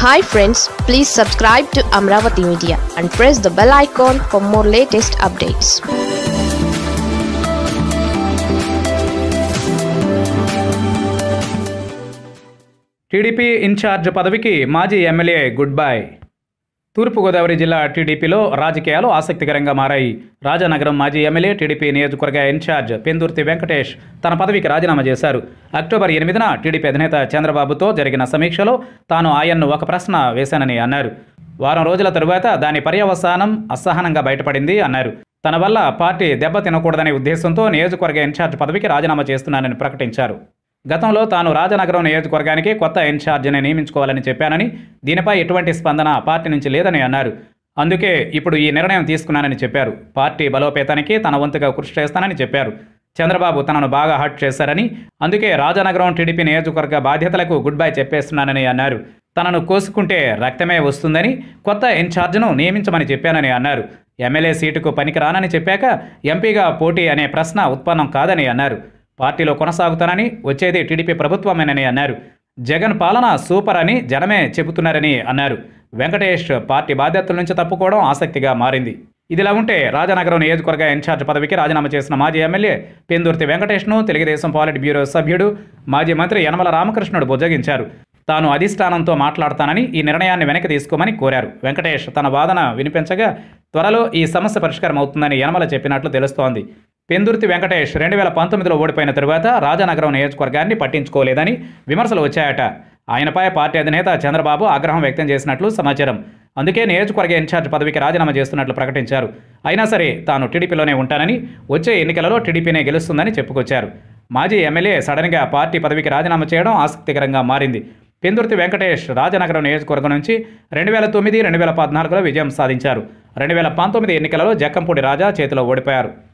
hi friends please subscribe to Amaravati media and press the bell icon for more latest updates TDP incharge పదవికి మాజీ MLA good bye తూర్పుగోదావరి జిల్లా టీడీపీలో రాజకీయాలు ఆసక్తికరంగా మారాయి రాజానగరం మాజీ ఎమ్మెల్యే టీడీపీ నియోజకవర్గ ఇన్ఛార్జ్ పెందుర్తి వెంకటేష్ తన పదవికి రాజీనామా చేశారు అక్టోబర్ ఎనిమిదిన టీడీపీ అధినేత చంద్రబాబుతో జరిగిన సమీక్షలో తాను ఆయన్ను ఒక ప్రశ్న వేశానని అన్నారు వారం రోజుల తరువాత దాని పర్యవసానం అసహనంగా బయటపడింది అన్నారు తన వల్ల పార్టీ దెబ్బ తినకూడదనే ఉద్దేశంతో నియోజకవర్గ ఇన్ఛార్జ్ పదవికి రాజీనామా చేస్తున్నానని ప్రకటించారు గతంలో తాను రాజనగరం నియోజకవర్గానికి కొత్త ఇన్ఛార్జిని నియమించుకోవాలని చెప్పానని దీనిపై ఎటువంటి స్పందన పార్టీ నుంచి లేదని అన్నారు అందుకే ఇప్పుడు ఈ నిర్ణయం తీసుకున్నానని చెప్పారు పార్టీ బలోపేతానికి తన వంతుగా కృషి చేస్తానని చెప్పారు చంద్రబాబు తనను బాగా హర్ట్ చేశారని అందుకే రాజనగరం టీడీపీ నియోజకవర్గ బాధ్యతలకు గుడ్ బై చెప్పేస్తున్నానని అన్నారు తనను కోసుకుంటే రక్తమే వస్తుందని కొత్త ఇన్ఛార్జ్ను నియమించమని చెప్పానని అన్నారు ఎమ్మెల్యే సీటుకు పనికిరానని చెప్పాక ఎంపీగా పోటీ అనే ప్రశ్న ఉత్పన్నం కాదని అన్నారు పార్టీలో కొనసాగుతానని వచ్చేది టీడీపీ ప్రభుత్వమేనని అన్నారు జగన్ పాలన సూపర్ అని జనమే చెబుతున్నారని అన్నారు వెంకటేష్ పార్టీ బాధ్యతల నుంచి తప్పుకోవడం ఆసక్తిగా మారింది ఇదిలా ఉంటే రాజనగరం నియోజకవర్గ ఇన్ఛార్జ్ పదవికి రాజీనామా చేసిన మాజీ ఎమ్మెల్యే పెందుర్తి వెంకటేష్ను తెలుగుదేశం పాలిట్ బ్యూరో సభ్యుడు మాజీ మంత్రి యనమల రామకృష్ణుడు బుజ్జగించారు తాను అధిష్టానంతో మాట్లాడతానని ఈ నిర్ణయాన్ని వెనక్కి తీసుకోమని కోరారు వెంకటేష్ తన వాదన వినిపించగా త్వరలో ఈ సమస్య పరిష్కారం అవుతుందని యనమల చెప్పినట్లు తెలుస్తోంది పెందుర్తి వెంకటేష్ రెండు వేల పంతొమ్మిదిలో ఓడిపోయిన తరువాత రాజనగరం నియోజకవర్గాన్ని పట్టించుకోలేదని విమర్శలు వచ్చాయట ఆయనపై పార్టీ అధినేత చంద్రబాబు ఆగ్రహం వ్యక్తం చేసినట్లు సమాచారం అందుకే నియోజకవర్గ ఇన్ఛార్జ్ పదవికి రాజీనామా చేస్తున్నట్లు ప్రకటించారు అయినా సరే తాను టీడీపీలోనే ఉంటానని వచ్చే ఎన్నికలలో టీడీపీనే గెలుస్తుందని చెప్పుకొచ్చారు మాజీ ఎమ్మెల్యే సడన్గా పార్టీ పదవికి రాజీనామా చేయడం ఆసక్తికరంగా మారింది పెందుర్తి వెంకటేష్ రాజనగరం నియోజకవర్గం నుంచి రెండు వేల తొమ్మిది రెండు వేల పద్నాలుగులో విజయం సాధించారు రెండు వేల పంతొమ్మిది ఎన్నికలలో జక్కంపూడి రాజా చేతిలో ఓడిపోయారు